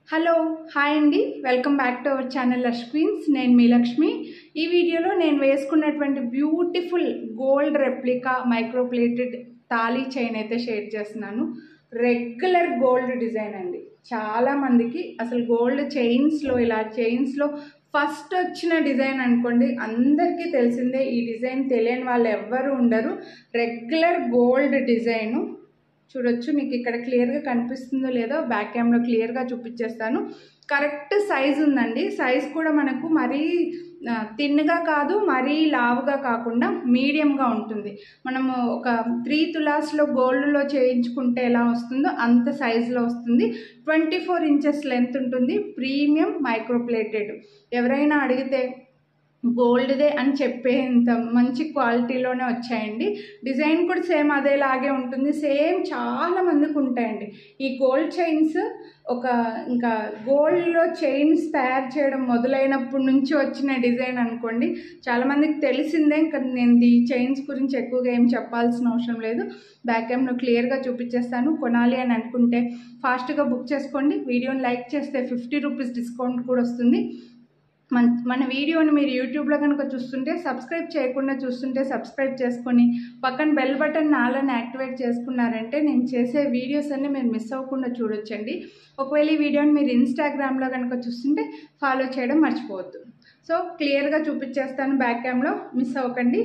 hello hi అండి welcome back to our channel lush queens నేను మీ లక్ష్మి ఈ వీడియోలో నేను వేసుకున్నటువంటి beautiful gold replica microplated thali chain అయితే షేర్ చేస్తున్నాను రెగ్యులర్ గోల్డ్ డిజైన్ అండి చాలా మందికి అసలు గోల్డ్ చైన్స్లో ఇలా చైన్స్లో ఫస్ట్ వచ్చిన డిజైన్ అనుకోండి అందరికీ తెలిసిందే ఈ డిజైన్ తెలియని వాళ్ళు ఎవ్వరు ఉండరు రెగ్యులర్ గోల్డ్ డిజైను చూడొచ్చు మీకు ఇక్కడ క్లియర్గా కనిపిస్తుందో లేదో బ్యాక్ క్యామ్లో క్లియర్గా చూపించేస్తాను కరెక్ట్ సైజ్ ఉందండి సైజ్ కూడా మనకు మరీ ఆ, తిన్నగా కాదు మరీ లావుగా కాకుండా మీడియంగా ఉంటుంది మనము ఒక త్రీ తులాస్లో గోల్డ్లో చేయించుకుంటే ఎలా వస్తుందో అంత సైజులో వస్తుంది ట్వంటీ ఫోర్ ఇంచెస్ లెంత్ ఉంటుంది ప్రీమియం మైక్రోప్లేటెడ్ ఎవరైనా అడిగితే గోల్డ్దే అని చెప్పేంత మంచి క్వాలిటీలోనే వచ్చాయండి డిజైన్ కూడా సేమ్ అదేలాగే ఉంటుంది సేమ్ చాలా మందికి ఉంటాయండి ఈ గోల్డ్ చైన్స్ ఒక ఇంకా గోల్డ్లో చైన్స్ తయారు చేయడం మొదలైనప్పటి నుంచి వచ్చిన డిజైన్ అనుకోండి చాలామందికి తెలిసిందే ఇంకా నేను ఈ చైన్స్ గురించి ఎక్కువగా ఏం చెప్పాల్సిన అవసరం లేదు బ్యాక్ క్యామ్లో క్లియర్గా చూపించేస్తాను కొనాలి అని అనుకుంటే ఫాస్ట్గా బుక్ చేసుకోండి వీడియోని లైక్ చేస్తే ఫిఫ్టీ రూపీస్ డిస్కౌంట్ కూడా వస్తుంది మన మన వీడియోని మీరు యూట్యూబ్లో కనుక చూస్తుంటే సబ్స్క్రైబ్ చేయకుండా చూస్తుంటే సబ్స్క్రైబ్ చేసుకొని పక్కన బెల్ బటన్ నాలని యాక్టివేట్ చేసుకున్నారంటే నేను చేసే వీడియోస్ అన్నీ మీరు మిస్ అవ్వకుండా చూడొచ్చండి ఒకవేళ ఈ వీడియోని మీరు ఇన్స్టాగ్రామ్లో కనుక చూస్తుంటే ఫాలో చేయడం మర్చిపోవద్దు సో క్లియర్గా చూపించేస్తాను బ్యాక్ క్యామ్లో మిస్ అవ్వకండి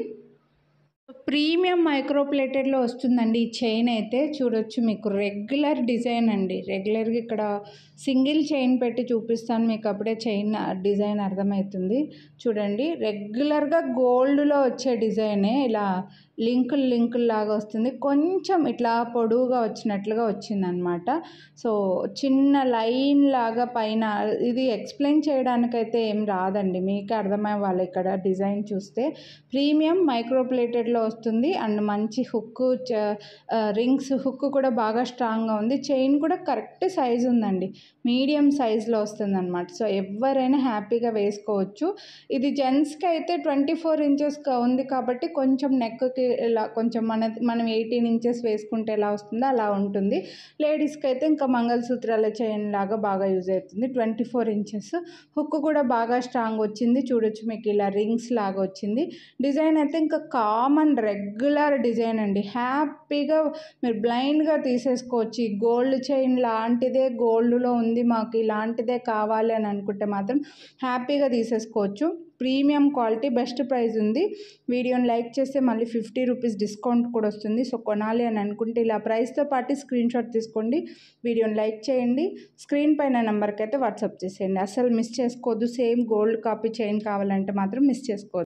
ప్రీమియం మైక్రోప్లేటెడ్లో వస్తుందండి ఈ చైన్ అయితే చూడొచ్చు మీకు రెగ్యులర్ డిజైన్ అండి రెగ్యులర్గా ఇక్కడ సింగిల్ చైన్ పెట్టి చూపిస్తాను మీకు అప్పుడే చైన్ డిజైన్ అర్థమవుతుంది చూడండి రెగ్యులర్గా గోల్డ్లో వచ్చే డిజైనే ఇలా లింకులు లింకులు లాగా వస్తుంది కొంచెం ఇట్లా పొడవుగా వచ్చినట్లుగా వచ్చిందనమాట సో చిన్న లైన్ లాగా పైన ఇది ఎక్స్ప్లెయిన్ చేయడానికైతే ఏం రాదండి మీకు అర్థమయ్యే ఇక్కడ డిజైన్ చూస్తే ప్రీమియం మైక్రోప్లేటెడ్లో వస్తుంది అండ్ మంచి హుక్ రింగ్స్ హుక్ కూడా బాగా స్ట్రాంగ్గా ఉంది చైన్ కూడా కరెక్ట్ సైజ్ ఉందండి మీడియం సైజులో వస్తుంది అనమాట సో ఎవరైనా హ్యాపీగా వేసుకోవచ్చు ఇది జెంట్స్కి అయితే ట్వంటీ ఫోర్ ఇంచెస్ ఉంది కాబట్టి కొంచెం నెక్కి ఇలా కొంచెం మన మనం ఎయిటీన్ ఇంచెస్ వేసుకుంటే ఎలా వస్తుందో అలా ఉంటుంది లేడీస్కి అయితే ఇంకా మంగళసూత్రాల చైన్ లాగా బాగా యూజ్ అవుతుంది ట్వంటీ ఫోర్ ఇంచెస్ హుక్ కూడా బాగా స్ట్రాంగ్ వచ్చింది చూడొచ్చు మీకు ఇలా రింగ్స్ లాగా వచ్చింది డిజైన్ అయితే ఇంకా కామన్ రెగ్యులర్ డిజైన్ అండి హ్యాపీగా మీరు బ్లైండ్గా తీసేసుకోవచ్చు ఈ గోల్డ్ చైన్ లాంటిదే గోల్డ్లో ఉంది మాకు ఇలాంటిదే కావాలి అని అనుకుంటే మాత్రం హ్యాపీగా తీసేసుకోవచ్చు ప్రీమియం క్వాలిటీ బెస్ట్ ప్రైస్ ఉంది వీడియోని లైక్ చేస్తే మళ్ళీ ఫిఫ్టీ రూపీస్ డిస్కౌంట్ కూడా వస్తుంది సో కొనాలి అని అనుకుంటే ఇలా ప్రైస్తో పాటు స్క్రీన్ షాట్ తీసుకోండి వీడియోని లైక్ చేయండి స్క్రీన్ పైన నెంబర్కి అయితే వాట్సాప్ చేసేయండి అసలు మిస్ చేసుకోవద్దు సేమ్ గోల్డ్ కాపీ చైన్ కావాలంటే మాత్రం మిస్ చేసుకోవద్దు